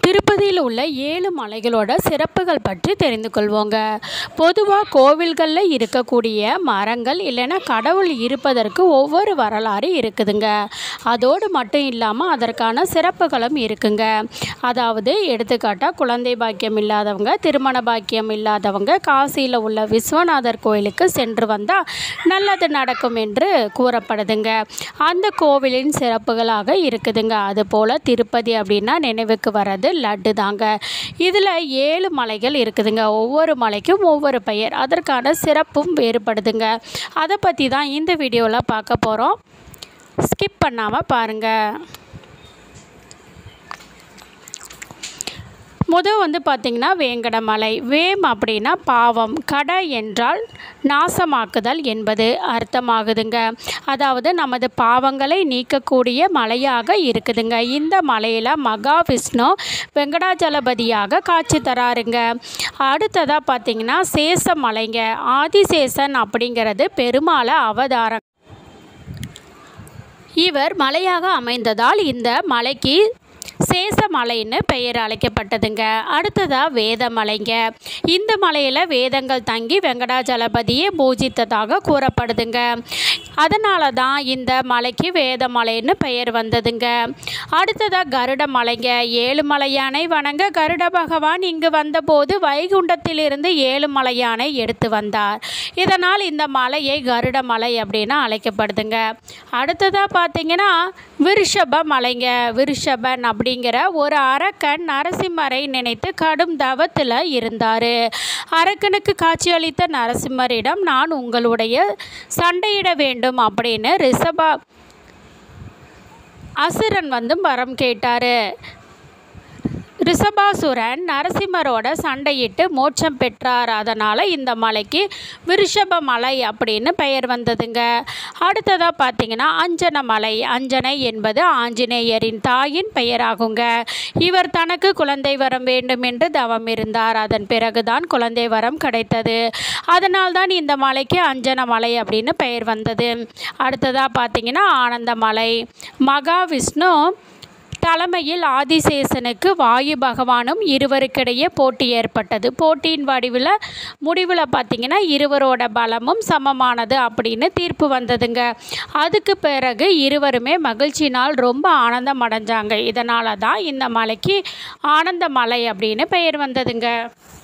திருப்பதியில் உள்ள ஏழு மலைகளோட சிறப்புகள் பற்றி தெரிந்து கொள்வோங்க பொதுவாக கோவில்களில் இருக்கக்கூடிய மரங்கள் இல்லைன்னா கடவுள் இருப்பதற்கு ஒவ்வொரு வரலாறு இருக்குதுங்க அதோடு மட்டும் இல்லாமல் அதற்கான சிறப்புகளும் இருக்குங்க அதாவது எடுத்துக்காட்டாக குழந்தை பாக்கியம் இல்லாதவங்க திருமண பாக்கியம் இல்லாதவங்க காசியில் உள்ள விஸ்வநாதர் கோயிலுக்கு சென்று வந்தால் நல்லது நடக்கும் என்று கூறப்படுதுங்க அந்த கோவிலின் சிறப்புகளாக இருக்குதுங்க அதுபோல் திருப்பதி அப்படின்னா நினைவுக்கு வர்றது லட்டு தாங்க இதில் ஏழு மலைகள் இருக்குதுங்க ஒவ்வொரு மலைக்கும் ஒவ்வொரு பெயர் அதற்கான சிறப்பும் வேறுபடுதுங்க அதை பற்றி தான் இந்த வீடியோவில் பார்க்க போகிறோம் ஸ்கிப் பண்ணாமல் பாருங்கள் முதல் வந்து பார்த்திங்கன்னா வேங்கடமலை வேம் அப்படின்னா பாவம் கடை என்றால் நாசமாக்குதல் என்பது அர்த்தமாகுதுங்க அதாவது நமது பாவங்களை நீக்கக்கூடிய மலையாக இருக்குதுங்க இந்த மலையில் மகாவிஷ்ணு வெங்கடாஜலபதியாக காட்சி தராருங்க அடுத்ததாக பார்த்திங்கன்னா சேசமலைங்க ஆதிசேஷன் அப்படிங்கிறது பெருமாளை அவதாரம் இவர் மலையாக அமைந்ததால் இந்த மலைக்கு சேசமலைன்னு பெயர் அழைக்கப்பட்டதுங்க அடுத்ததாக வேதமலைங்க இந்த மலையில் வேதங்கள் தங்கி வெங்கடாஜலபதியை பூஜித்ததாக கூறப்படுதுங்க அதனால தான் இந்த மலைக்கு வேதமலைன்னு பெயர் வந்ததுங்க அடுத்ததாக கருட மலைங்க ஏழு மலையானை வணங்க கருட பகவான் இங்கு வந்தபோது வைகுண்டத்திலிருந்து ஏழு மலையானை எடுத்து வந்தார் இதனால் இந்த மலையை கருட மலை அப்படின்னு அழைக்கப்படுதுங்க அடுத்ததாக பார்த்தீங்கன்னா விருஷப மலைங்க விருஷபன் அப்படிங்கிற ஒரு அரக்கன் நரசிம்மரை நினைத்து கடும் தவத்தில் இருந்தார் அரக்கனுக்கு காட்சியளித்த நரசிம்மரிடம் நான் உங்களுடைய சண்டையிட வேண்டும் அப்படின்னு ரிஷபா அசுரன் வந்து வரம் கேட்டார் ரிஷபாசுரன் நரசிம்மரோட சண்டையிட்டு மோட்சம் பெற்றார் அதனால் இந்த மலைக்கு விருஷப மலை அப்படின்னு பெயர் வந்ததுங்க அடுத்ததாக பார்த்தீங்கன்னா அஞ்சன மலை அஞ்சனை என்பது ஆஞ்சநேயரின் தாயின் பெயராகுங்க இவர் தனக்கு குழந்தை வரம் வேண்டும் என்று தவம் இருந்தார் அதன் பிறகுதான் குழந்தை வரம் கிடைத்தது அதனால்தான் இந்த மலைக்கு அஞ்சன மலை அப்படின்னு பெயர் வந்தது அடுத்ததாக பார்த்தீங்கன்னா ஆனந்த மலை மகாவிஷ்ணு தலைமையில் ஆதிசேஷனுக்கு வாயு பகவானும் இருவருக்கிடையே போட்டி ஏற்பட்டது போட்டியின் வடிவில் முடிவில் பார்த்திங்கன்னா இருவரோட பலமும் சமமானது அப்படின்னு தீர்ப்பு வந்ததுங்க அதுக்கு பிறகு இருவருமே மகிழ்ச்சினால் ரொம்ப ஆனந்தம் அடைஞ்சாங்க இதனால தான் இந்த மலைக்கு ஆனந்த மலை அப்படின்னு பெயர் வந்ததுங்க